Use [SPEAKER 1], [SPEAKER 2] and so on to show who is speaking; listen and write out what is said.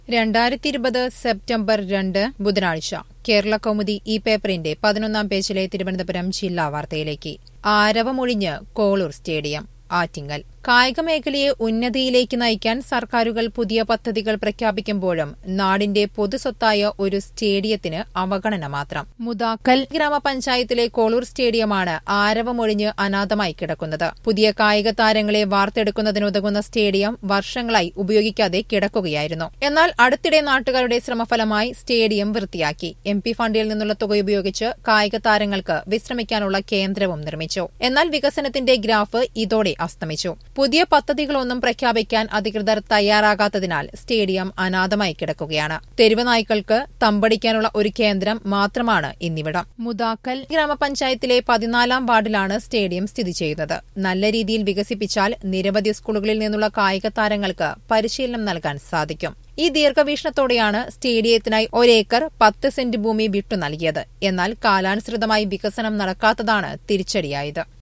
[SPEAKER 1] രണ്ടായിരത്തി ഇരുപത് സെപ്റ്റംബർ രണ്ട് ബുധനാഴ്ച കേരള കൗമുദി ഈ പേപ്പറിന്റെ പതിനൊന്നാം പേജിലെ തിരുവനന്തപുരം ജില്ലാ വാർത്തയിലേക്ക് ആരവമൊഴിഞ്ഞ് കോളൂർ സ്റ്റേഡിയം ആറ്റിങ്ങൽ കായിക മേഖലയെ ഉന്നതിയിലേക്ക് നയിക്കാൻ സർക്കാരുകൾ പുതിയ പദ്ധതികൾ പ്രഖ്യാപിക്കുമ്പോഴും നാടിന്റെ പൊതുസ്വത്തായ ഒരു സ്റ്റേഡിയത്തിന് അവഗണന മാത്രം മുതാക്കൽ ഗ്രാമപഞ്ചായത്തിലെ കോളൂർ സ്റ്റേഡിയമാണ് ആരവമൊഴിഞ്ഞ് അനാഥമായി കിടക്കുന്നത് പുതിയ കായിക താരങ്ങളെ വാർത്തെടുക്കുന്നതിനുതകുന്ന സ്റ്റേഡിയം വർഷങ്ങളായി ഉപയോഗിക്കാതെ കിടക്കുകയായിരുന്നു എന്നാൽ അടുത്തിടെ നാട്ടുകാരുടെ ശ്രമഫലമായി സ്റ്റേഡിയം വൃത്തിയാക്കി എം പി ഫണ്ടിൽ നിന്നുള്ള തുക ഉപയോഗിച്ച് കായിക താരങ്ങൾക്ക് വിശ്രമിക്കാനുള്ള കേന്ദ്രവും നിർമ്മിച്ചു എന്നാൽ വികസനത്തിന്റെ ഗ്രാഫ് ഇതോടെ അസ്തമിച്ചു പുതിയ പദ്ധതികളൊന്നും പ്രഖ്യാപിക്കാൻ അധികൃതർ തയ്യാറാകാത്തതിനാൽ സ്റ്റേഡിയം അനാഥമായി കിടക്കുകയാണ് തെരുവ് നായ്ക്കൾക്ക് തമ്പടിക്കാനുള്ള ഒരു കേന്ദ്രം മാത്രമാണ് ഇന്നിവിടം മുതാക്കൽ ഗ്രാമപഞ്ചായത്തിലെ പതിനാലാം വാർഡിലാണ് സ്റ്റേഡിയം സ്ഥിതി ചെയ്യുന്നത് നല്ല രീതിയിൽ വികസിപ്പിച്ചാൽ നിരവധി സ്കൂളുകളിൽ നിന്നുള്ള കായിക താരങ്ങൾക്ക് പരിശീലനം നൽകാൻ സാധിക്കും ഈ ദീർഘവീക്ഷണത്തോടെയാണ് സ്റ്റേഡിയത്തിനായി ഒരേക്കർ പത്ത് സെന്റ് ഭൂമി വിട്ടു നൽകിയത് എന്നാൽ കാലാനുസൃതമായി വികസനം നടക്കാത്തതാണ് തിരിച്ചടിയായത്